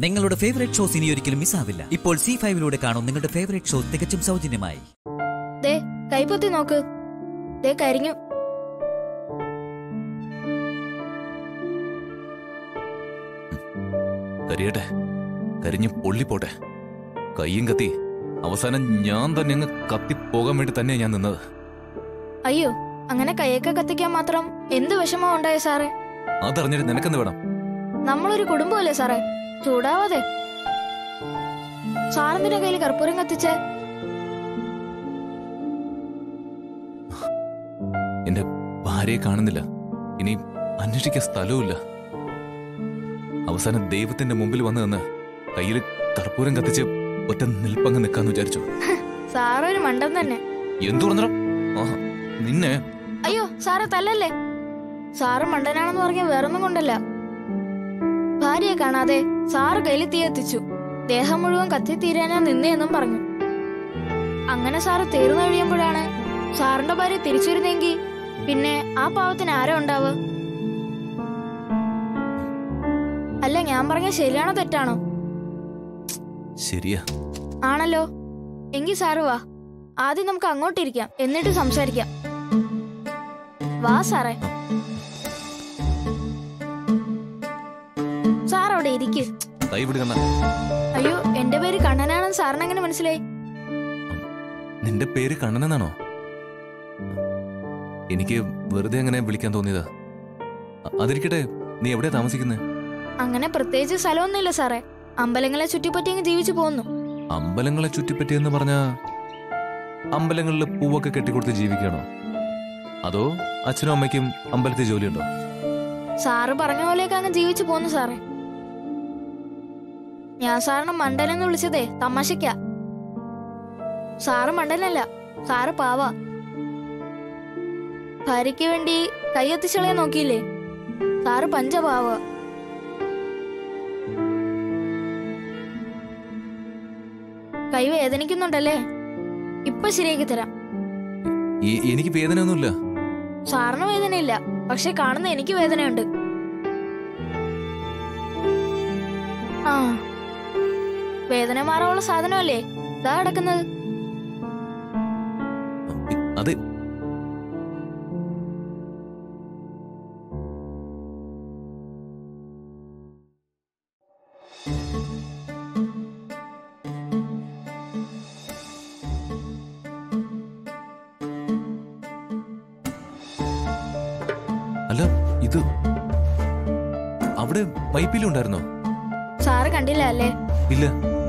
നിങ്ങളുടെ favourite shows ഇനി ഒരിക്കലും മിസ്സാവില്ല ഇപ്പോൾ സി ഫൈവിലൂടെ കാണും നിങ്ങളുടെ ഫേവറേറ്റ് ഷോ തികച്ചും സൗജന്യമായി ദേ കൈപ്പൊത്തി നോക്ക് ദേ കരിഞ്ഞു കരിയട്ടെ കരിഞ്ഞ് പൊള്ളിപ്പോട്ടെ കയ്യും കത്തി അവസാനം ഞാൻ തന്നെ അങ്ങ് കത്തിപ്പോകാൻ വേണ്ടി തന്നെയാ ഞാൻ നിന്നത് അയ്യോ അങ്ങനെ കൈയൊക്കെ കത്തിക്കാൻ മാത്രം എന്ത് വിഷമോ ഉണ്ടായ സാറേ അതറിഞ്ഞിട്ട് നിനക്കെന്ത് വേണം നമ്മളൊരു കുടുംബമല്ലേ സാറേ ചൂടാവാതെ സാറിന്റെ കയ്യിൽ കർപ്പൂരം കത്തിച്ചേ എന്റെ ഭാര്യയെ കാണുന്നില്ല ഇനി അന്വേഷിക്കാൻ സ്ഥലവുമില്ല അവസാനം ദൈവത്തിന്റെ മുമ്പിൽ വന്ന് നിന്ന് കയ്യിൽ കർപ്പൂരം കത്തിച്ച് ഒറ്റ നിൽപ്പങ്ങ് നിൽക്കാന്ന് വിചാരിച്ചു സാറൊരു മണ്ടൻ തന്നെ എന്തു പറഞ്ഞോ നിന്നെ അയ്യോ സാറ് തല്ലല്ലേ സാറ് മണ്ടനാണെന്ന് പറഞ്ഞ വേറൊന്നും കൊണ്ടല്ല ഭാര്യയെ കാണാതെ സാറ് കയ്യിൽ തീ എത്തിച്ചു ദേഹം മുഴുവൻ കത്തിത്തീരാനാ നിന്നേന്നും പറഞ്ഞു അങ്ങനെ സാറ് തീർന്നു കഴിയുമ്പോഴാണ് സാറിന്റെ ഭാര്യ തിരിച്ചുവരുന്നെങ്കിൽ പിന്നെ ആ പാവത്തിന് ആരോ ഉണ്ടാവുക അല്ല ഞാൻ പറഞ്ഞ ശരിയാണോ തെറ്റാണോ ശരിയാ ആണല്ലോ എങ്കിൽ സാറ് വാ ആദ്യം നമുക്ക് അങ്ങോട്ടിരിക്കാം എന്നിട്ട് സംസാരിക്കാം വാ സാറേ സാർ അവിടെ ഇരിക്ക് കൈ പിടിക്കണ്ട അയ്യോ എന്റെ പേര് കണ്ണനാണെന്ന് സാറിന് എങ്ങനെ മനസ്സിലായി നിന്റെ പേര് കണ്ണനെന്നാണോ എനിക്ക് വെറുതെ അങ്ങനെ വിളിക്കാൻ തോന്നിയതാ അ- അതിരിക്കട്ടെ നീ എവിടെയാ താമസിക്കുന്നത് അങ്ങനെ പ്രത്യേകിച്ച് സ്ഥലമൊന്നുമില്ല സാറേ അമ്പലങ്ങളെ ചുറ്റിപ്പറ്റി അങ്ങ് ജീവിച്ചു പോകുന്നു അമ്പലങ്ങളെ ചുറ്റിപ്പറ്റിയെന്ന് പറഞ്ഞ അമ്പലങ്ങളിൽ പൂവൊക്കെ കെട്ടിക്കൊടുത്ത് ജീവിക്കണോ അതോ അച്ഛനും അമ്മയ്ക്കും അമ്പലത്തിൽ ജോലിയുണ്ടോ സാറ് പറഞ്ഞ പോലെയൊക്കെ അങ്ങ് ജീവിച്ചു പോന്നു സാറേ ഞാൻ സാറിനെ മണ്ടനെന്ന് വിളിച്ചതേ തമാശയ്ക്കാ സാറ് മണ്ടനല്ല സാറ് പാവ ഭാര്യയ്ക്ക് വേണ്ടി കൈയെത്തിച്ചളയെ നോക്കിയില്ലേ സാറ് പഞ്ചപാവ കൈ വേദനിക്കുന്നുണ്ടല്ലേ ഇപ്പൊ ശരിയാക്കി തരാം ഈ- എനിക്ക് വേദനയൊന്നുമില്ല സാറിന് വേദനയില്ല പക്ഷെ കാണുന്ന എനിക്ക് വേദനയുണ്ട് ആ വേദന മാറാനുള്ള സാധനമല്ലേ ഇതാ കിടക്കുന്നത് അതെ അല്ല ഇത് അവിടെ മൈപ്പിലുണ്ടായിരുന്നോ സാറ് കണ്ടില്ല അല്ലേ ഇല്ല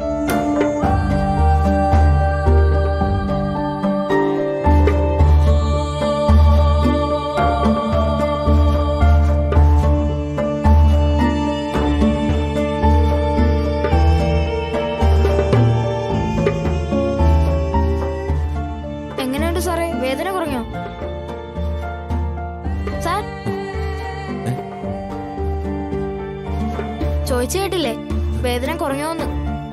എങ്ങനെയുണ്ട് സാറേ വേദന കുറഞ്ഞോ സാർ ഏ? ചോദിച്ചു കേട്ടില്ലേ വേദന കുറഞ്ഞോന്ന്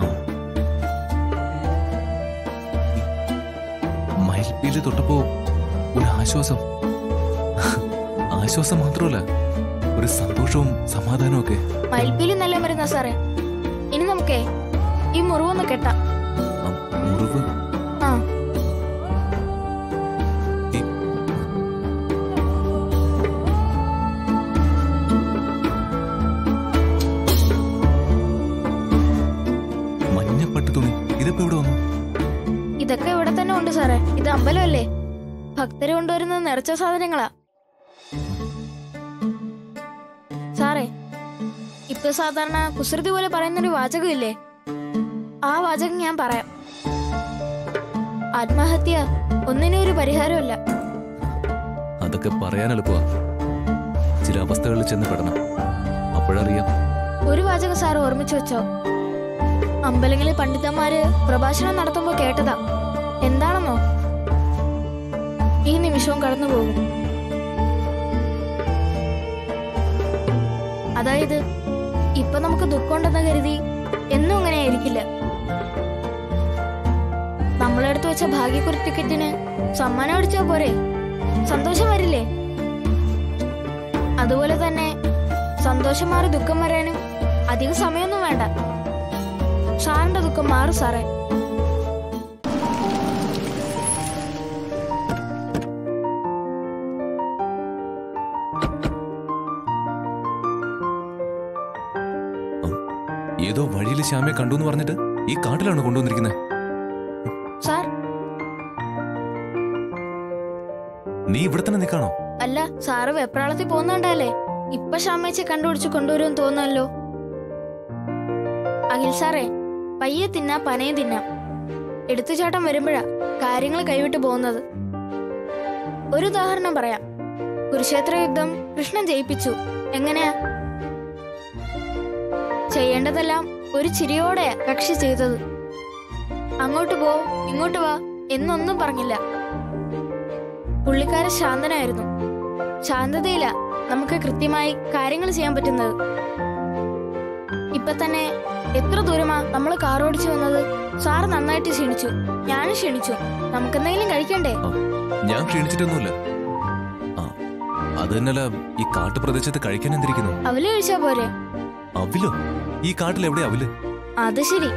മയിൽപ്പീല് തൊട്ടപ്പോ ഒരു ആശ്വാസം ആശ്വാസം മാത്രമല്ല ഒരു സന്തോഷവും സമാധാനവും ഒക്കെ മയിൽപ്പീലി നല്ല മരുന്നാ സാറേ ഇനി നമുക്കേ ഈ മുറിവൊന്ന് കെട്ടാം ആ മുറിവ് ആ ഈ- മഞ്ഞപ്പട്ട് തുണി ഇതിപ്പോ ഇവിടെ വന്നു ഇതൊക്കെ ഇവിടെ തന്നെ ഉണ്ട് സാറേ ഇത് അമ്പലമല്ലേ ഭക്തര് കൊണ്ടുവരുന്നത് നിറച്ച സാധനങ്ങളാ സാറേ ഇപ്പൊ സാധാരണ കുസൃതി പോലെ പറയുന്നൊരു വാചകമില്ലേ ആ വാചകം ഞാൻ പറയാം ആത്മഹത്യ ഒന്നിനും ഒരു പരിഹാരമല്ല അതൊക്കെ പറയാൻ എളുപ്പമാ ചില അവസ്ഥകളിൽ ചെന്ന് പെടണം അപ്പോഴറിയാം ഒരു വാചകം സാർ ഓർമ്മിച്ചു വെച്ചോ അമ്പലങ്ങളിൽ പണ്ഡിതന്മാര് പ്രഭാഷണം നടത്തുമ്പോ കേട്ടതാ എന്താണെന്നോ ഈ നിമിഷവും കടന്നു പോകും അതായത് ഇപ്പൊ നമുക്ക് ദുഃഖമുണ്ടെന്ന് കരുതി എന്നും അങ്ങനെ ആയിരിക്കില്ല നമ്മളെടുത്ത് വെച്ച ഭാഗ്യക്കുറി ടിക്കറ്റിന് സമ്മാനം അടിച്ചാ പോരെ സന്തോഷം വരില്ലേ അതുപോലെ തന്നെ സന്തോഷം മാറി ദുഃഖം വരാനും അധിക സമയമൊന്നും വേണ്ട സാറിന്റെ ദുഃഖം മാറും സാറേ ഏതോ വഴിയിൽ ശ്യാമയെ കണ്ടു എന്ന് പറഞ്ഞിട്ട് ഈ കാട്ടിലാണ് കൊണ്ടുവന്നിരിക്കുന്നത് സാർ നീ ഇവിടെ തന്നെ നിൽക്കാണോ അല്ല സാറ് വെപ്രാളത്തിൽ പോകുന്നുണ്ടല്ലേ ഇപ്പൊ ഷാമേച്ചെ കണ്ടുപിടിച്ച് കൊണ്ടുവരുമെന്ന് തോന്നുന്നല്ലോ അഖിൽ സാറേ പയ്യെ തിന്നാ പനയെ തിന്നാം എടുത്തുചാട്ടം വരുമ്പോഴാ കാര്യങ്ങൾ കൈവിട്ടു പോകുന്നത് ഒരു ഉദാഹരണം പറയാം കുരുക്ഷേത്ര യുദ്ധം കൃഷ്ണൻ ജയിപ്പിച്ചു എങ്ങനെയാ ചെയ്യേണ്ടതെല്ലാം ഒരു ചിരിയോടെയാ കക്ഷി ചെയ്തത് അങ്ങോട്ട് പോ ഇങ്ങോട്ട് വാ എന്നൊന്നും പറഞ്ഞില്ല പുള്ളിക്കാരൻ ശാന്തനായിരുന്നു ശാന്തതയില നമുക്ക് കൃത്യമായി കാര്യങ്ങൾ ചെയ്യാൻ പറ്റുന്നത് ഇപ്പൊ തന്നെ എത്ര ദൂരമാ നമ്മൾ കാർ ഓടിച്ചു വന്നത് സാറ് നന്നായിട്ട് ക്ഷീണിച്ചു ഞാനും ക്ഷീണിച്ചു നമുക്കെന്തെങ്കിലും കഴിക്കണ്ടേ ആ, ഞാൻ ക്ഷീണിച്ചിട്ടൊന്നുമില്ല ആ അത് തന്നെയല്ല ഈ കാട്ടുപ്രദേശത്ത് കഴിക്കാൻ എന്തിരിക്കുന്നു അവല് കഴിച്ചാ പോരെ അവിലോ ഈ കാട്ടിൽ എവിടെ അവില് അത് ശരി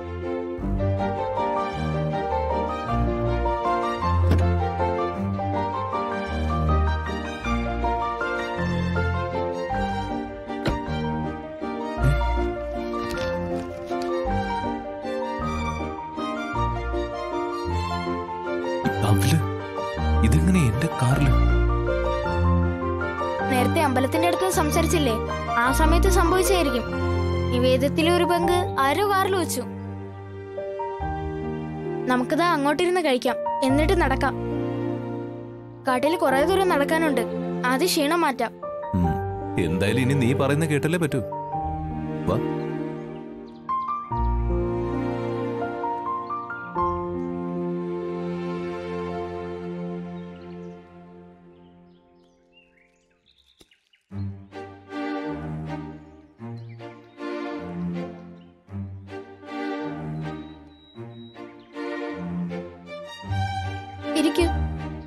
അവില് ഇതെങ്ങനെ എന്റെ കാറില് നേരത്തെ അമ്പലത്തിന്റെ അടുത്ത് സംസാരിച്ചില്ലേ ആ സമയത്ത് സംഭവിച്ചായിരിക്കും നിവേദ്യത്തിലെ ഒരു പങ്ക് ആരോ കാറിൽ വെച്ചു നമുക്കിതാ അങ്ങോട്ടിരുന്ന് കഴിക്കാം എന്നിട്ട് നടക്കാം കാട്ടിൽ കുറെ ദൂരം നടക്കാനുണ്ട് ആദ്യം ക്ഷീണം മാറ്റാം ഉം, എന്തായാലും ഇനി നീ പറയുന്ന കേട്ടല്ലേ പറ്റൂ വാ ഇരിക്കൂ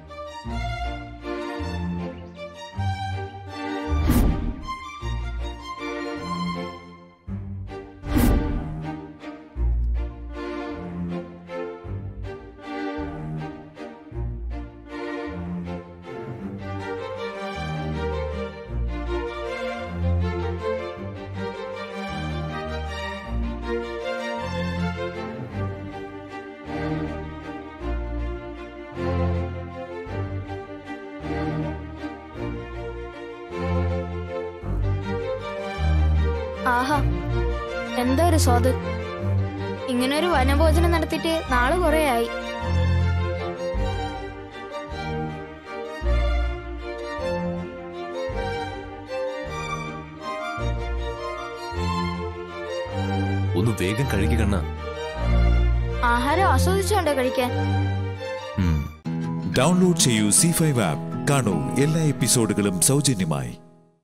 ആഹാ എന്താ ഒരു സ്വാദ് ഇങ്ങനെ ഒരു വനഭോജനം നടത്തിയിട്ട് നാള് കുറെ ആയി ഒന്ന് വേഗം കഴുകി കണ്ണ ആഹാരം ആസ്വദിച്ചുണ്ടോ കഴിക്കാൻ ഡൗൺലോഡ് ചെയ്യൂ സി ഫൈവ് ആപ്പ് കാണൂ എല്ലാ എപ്പിസോഡുകളും സൗജന്യമായി